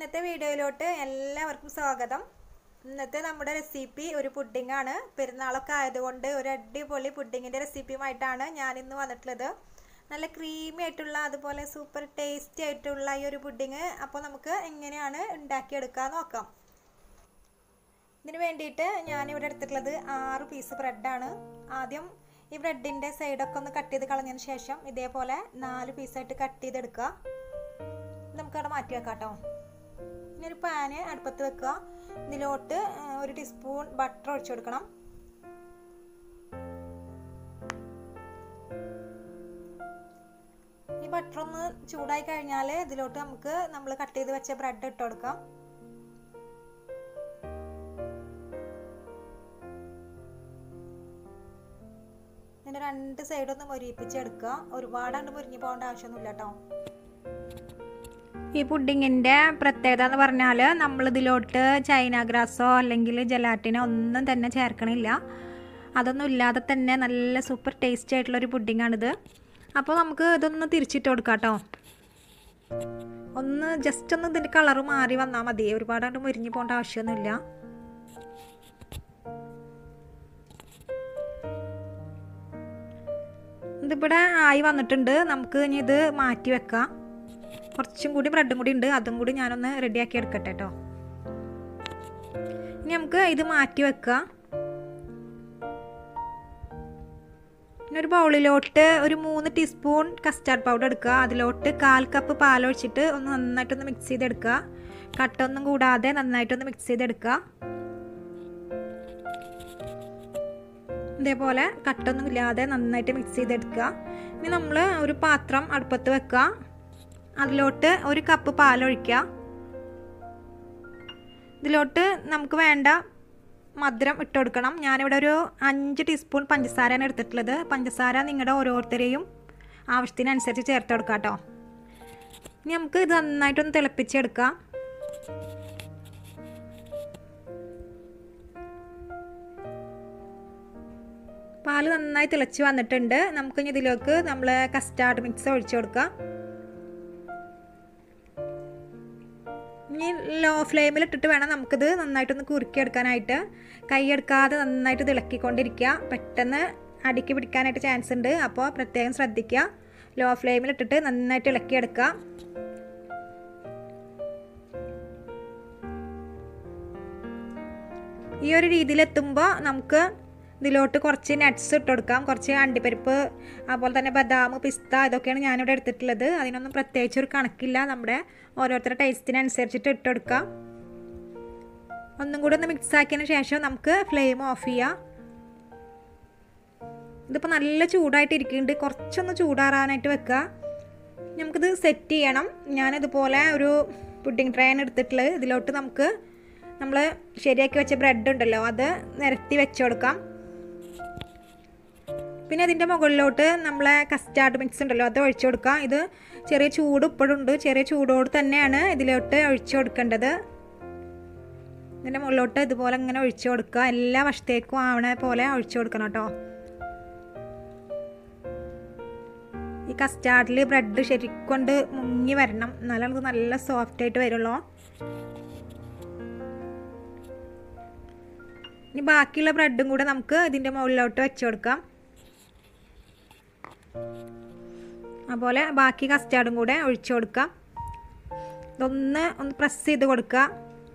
ഇന്നത്തെ വീഡിയോയിലോട്ട് എല്ലാവർക്കും സ്വാഗതം ഇന്നത്തെ നമ്മുടെ റെസിപ്പി ഒരു പുഡിംഗ് ആണ് പെരുന്നാളൊക്കെ ആയതുകൊണ്ട് ഒരു അടിപൊളി പുഡിങ്ങിൻ്റെ റെസിപ്പിയുമായിട്ടാണ് ഞാൻ ഇന്ന് വന്നിട്ടുള്ളത് നല്ല ക്രീമി ആയിട്ടുള്ള അതുപോലെ സൂപ്പർ ടേസ്റ്റി ആയിട്ടുള്ള ഈ ഒരു പുഡിങ് അപ്പോൾ നമുക്ക് എങ്ങനെയാണ് ഉണ്ടാക്കിയെടുക്കാൻ നോക്കാം ഇതിന് വേണ്ടിയിട്ട് ഞാനിവിടെ എടുത്തിട്ടുള്ളത് ആറ് പീസ് ബ്രെഡാണ് ആദ്യം ഈ ബ്രെഡിൻ്റെ സൈഡൊക്കെ ഒന്ന് കട്ട് ചെയ്ത് കളഞ്ഞതിന് ശേഷം ഇതേപോലെ നാല് പീസായിട്ട് കട്ട് ചെയ്തെടുക്കുക നമുക്കവിടെ മാറ്റി വെക്കാം കേട്ടോ ഇനി ഒരു പാന് അടുപ്പത്ത് വെക്കുക ഇതിലോട്ട് ഒരു ടീസ്പൂൺ ബട്ടർ ഒഴിച്ചു കൊടുക്കണം ഈ ബട്ടർ ഒന്ന് ചൂടായി കഴിഞ്ഞാൽ ഇതിലോട്ട് നമുക്ക് നമ്മൾ കട്ട് ചെയ്ത് വെച്ച ബ്രെഡ് ഇട്ട് കൊടുക്കാം ഇതിൻ്റെ രണ്ട് സൈഡൊന്ന് മൊരിയിപ്പിച്ചെടുക്കുക ഒരുപാടാണ്ട് മുരിഞ്ഞു പോകേണ്ട ആവശ്യമൊന്നുമില്ല കേട്ടോ ഈ പുഡിങ്ങിൻ്റെ പ്രത്യേകത എന്ന് പറഞ്ഞാൽ നമ്മൾ ഇതിലോട്ട് ചൈന ഗ്രാസോ അല്ലെങ്കിൽ ജലാറ്റിനോ ഒന്നും തന്നെ ചേർക്കണില്ല അതൊന്നും ഇല്ലാതെ തന്നെ നല്ല സൂപ്പർ ടേസ്റ്റി ആയിട്ടുള്ളൊരു പുഡിങ്ങാണിത് അപ്പോൾ നമുക്ക് ഇതൊന്ന് തിരിച്ചിട്ട് കൊടുക്കാം കേട്ടോ ഒന്ന് ജസ്റ്റ് ഒന്ന് ഇതിൻ്റെ കളറ് മാറി വന്നാൽ മതി ഒരുപാടാണ്ട് മുരിഞ്ഞു പോകേണ്ട ആവശ്യമൊന്നുമില്ല ഇതിവിടെ ആയി വന്നിട്ടുണ്ട് നമുക്ക് ഇനി ഇത് മാറ്റി വെക്കാം കുറച്ചും കൂടി ബ്രെഡും കൂടി ഉണ്ട് അതും കൂടി ഞാനൊന്ന് റെഡിയാക്കി എടുക്കട്ടെ കേട്ടോ ഇനി നമുക്ക് ഇത് മാറ്റി വെക്കാം ഇനി ഒരു ബൗളിലോട്ട് ഒരു മൂന്ന് ടീസ്പൂൺ കസ്റ്റാർഡ് പൗഡർ എടുക്കുക അതിലോട്ട് കാൽ കപ്പ് പാലൊഴിച്ചിട്ട് ഒന്ന് നന്നായിട്ടൊന്ന് മിക്സ് ചെയ്തെടുക്കുക കട്ടൊന്നും കൂടാതെ നന്നായിട്ടൊന്ന് മിക്സ് ചെയ്തെടുക്കുക ഇതേപോലെ കട്ടൊന്നും ഇല്ലാതെ നന്നായിട്ട് മിക്സ് ചെയ്തെടുക്കുക ഇനി നമ്മൾ ഒരു പാത്രം അടുപ്പത്ത് വെക്കുക അതിലോട്ട് ഒരു കപ്പ് പാലൊഴിക്കുക ഇതിലോട്ട് നമുക്ക് വേണ്ട മധുരം ഇട്ട് കൊടുക്കണം ഞാനിവിടെ ഒരു അഞ്ച് ടീസ്പൂൺ പഞ്ചസാരയാണ് എടുത്തിട്ടുള്ളത് പഞ്ചസാര നിങ്ങളുടെ ഓരോരുത്തരെയും ആവശ്യത്തിനനുസരിച്ച് ചേർത്ത് കൊടുക്കാം കേട്ടോ ഇനി നമുക്ക് ഇത് നന്നായിട്ടൊന്ന് തിളപ്പിച്ചെടുക്കാം പാല് നന്നായി തിളച്ച് വന്നിട്ടുണ്ട് നമുക്കിനി ഇതിലേക്ക് നമ്മൾ കസ്റ്റാർഡ് മിക്സ് ഒഴിച്ചു കൊടുക്കാം ഇനി ലോ ഫ്ലെയിമിൽ ഇട്ടിട്ട് വേണം നമുക്കിത് നന്നായിട്ടൊന്ന് കുറുക്കിയെടുക്കാനായിട്ട് കൈ എടുക്കാതെ നന്നായിട്ട് തിളക്കിക്കൊണ്ടിരിക്കുക പെട്ടെന്ന് അടിക്ക് പിടിക്കാനായിട്ട് ചാൻസ് ഉണ്ട് അപ്പോൾ പ്രത്യേകം ശ്രദ്ധിക്കുക ലോ ഫ്ലെയിമിൽ ഇട്ടിട്ട് നന്നായിട്ട് ഇളക്കിയെടുക്കുക ഈ ഒരു രീതിയിലെത്തുമ്പോൾ നമുക്ക് ഇതിലോട്ട് കുറച്ച് നട്ട്സ് ഇട്ട് കൊടുക്കാം കുറച്ച് അണ്ടിപ്പരിപ്പ് അതുപോലെ തന്നെ ബദാം പിസ്ത ഇതൊക്കെയാണ് ഞാനിവിടെ എടുത്തിട്ടുള്ളത് അതിനൊന്നും പ്രത്യേകിച്ച് ഒരു കണക്കില്ല നമ്മുടെ ഓരോരുത്തരുടെ ടേസ്റ്റിനനുസരിച്ചിട്ട് ഇട്ട് കൊടുക്കാം ഒന്നും കൂടി ഒന്ന് മിക്സ് ആക്കിയതിന് ശേഷം നമുക്ക് ഫ്ലെയിം ഓഫ് ചെയ്യാം ഇതിപ്പോൾ നല്ല ചൂടായിട്ട് ഇരിക്കുന്നുണ്ട് കുറച്ചൊന്ന് ചൂടാറാനായിട്ട് വെക്കുക നമുക്കിത് സെറ്റ് ചെയ്യണം ഞാനിതുപോലെ ഒരു പുഡിംഗ് ട്രൈൻ എടുത്തിട്ടുള്ളത് ഇതിലോട്ട് നമുക്ക് നമ്മൾ ശരിയാക്കി വെച്ച ബ്രെഡ് ഉണ്ടല്ലോ അത് നിരത്തി വെച്ച് കൊടുക്കാം പിന്നെ അതിൻ്റെ മുകളിലോട്ട് നമ്മളെ കസ്റ്റാർഡ് മിക്സ് ഉണ്ടല്ലോ അത് ഒഴിച്ചു കൊടുക്കാം ഇത് ചെറിയ ചൂട് ഇപ്പോഴുണ്ട് ചെറിയ ചൂടോട് തന്നെയാണ് ഇതിലോട്ട് ഒഴിച്ചു കൊടുക്കേണ്ടത് ഇതിൻ്റെ മുകളിലോട്ട് ഇതുപോലെ ഇങ്ങനെ ഒഴിച്ചു കൊടുക്കുക എല്ലാ വശത്തേക്കും ആവണ പോലെ ഒഴിച്ചു കൊടുക്കണം കേട്ടോ ഈ കസ്റ്റാർഡിൽ ബ്രെഡ് ശരിക്കൊണ്ട് മുങ്ങി വരണം എന്നാലും നമുക്ക് നല്ല സോഫ്റ്റ് ആയിട്ട് വരുള്ളൂ ഇനി ബാക്കിയുള്ള ബ്രെഡും കൂടെ നമുക്ക് ഇതിൻ്റെ മുകളിലോട്ട് വെച്ച് കൊടുക്കാം അതുപോലെ ബാക്കി കസ്റ്റാർഡും കൂടെ ഒഴിച്ചു കൊടുക്കാം ഇതൊന്ന് ഒന്ന് പ്രസ് ചെയ്ത് കൊടുക്കുക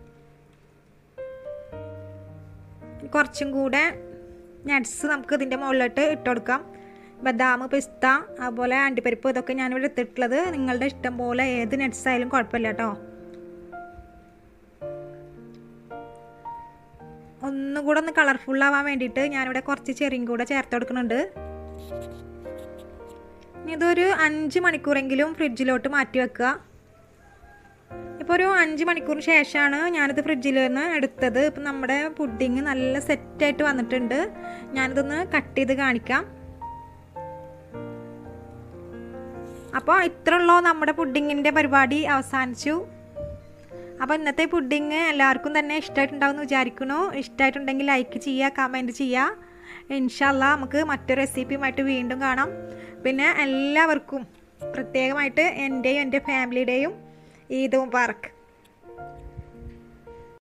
കുറച്ചും കൂടെ നട്ട്സ് നമുക്ക് ഇതിൻ്റെ മുകളിലോട്ട് ഇട്ട് കൊടുക്കാം ബദാം പിസ്ത അതുപോലെ അണ്ടിപ്പരിപ്പ് ഇതൊക്കെ ഞാനിവിടെ എടുത്തിട്ടുള്ളത് നിങ്ങളുടെ ഇഷ്ടം പോലെ ഏത് നട്ട്സ് ആയാലും കുഴപ്പമില്ല കേട്ടോ ഒന്നും കൂടെ ഒന്ന് കളർഫുൾ ആവാൻ വേണ്ടിയിട്ട് ഞാനിവിടെ കുറച്ച് ചെറിയും കൂടെ ചേർത്ത് കൊടുക്കുന്നുണ്ട് ഇതൊരു അഞ്ച് മണിക്കൂറെങ്കിലും ഫ്രിഡ്ജിലോട്ട് മാറ്റി വെക്കുക ഇപ്പോൾ ഒരു അഞ്ച് മണിക്കൂറിന് ശേഷമാണ് ഞാനിത് ഫ്രിഡ്ജിൽ നിന്ന് എടുത്തത് ഇപ്പം നമ്മുടെ പുഡിങ് നല്ല സെറ്റായിട്ട് വന്നിട്ടുണ്ട് ഞാനിതൊന്ന് കട്ട് ചെയ്ത് കാണിക്കാം അപ്പോൾ ഇത്ര ഉള്ളോ നമ്മുടെ പുഡിങ്ങിൻ്റെ പരിപാടി അവസാനിച്ചു അപ്പോൾ ഇന്നത്തെ പുഡിങ് എല്ലാവർക്കും തന്നെ ഇഷ്ടമായിട്ടുണ്ടാവും എന്ന് വിചാരിക്കുന്നു ഇഷ്ടമായിട്ടുണ്ടെങ്കിൽ ലൈക്ക് ചെയ്യുക കമൻറ്റ് ചെയ്യുക ഇൻഷല്ല നമുക്ക് മറ്റൊരു റെസിപ്പിയുമായിട്ട് വീണ്ടും കാണാം പിന്നെ എല്ലാവർക്കും പ്രത്യേകമായിട്ട് എൻ്റെയും എൻ്റെ ഫാമിലിയുടെയും ഈദ് മുബാറക്ക്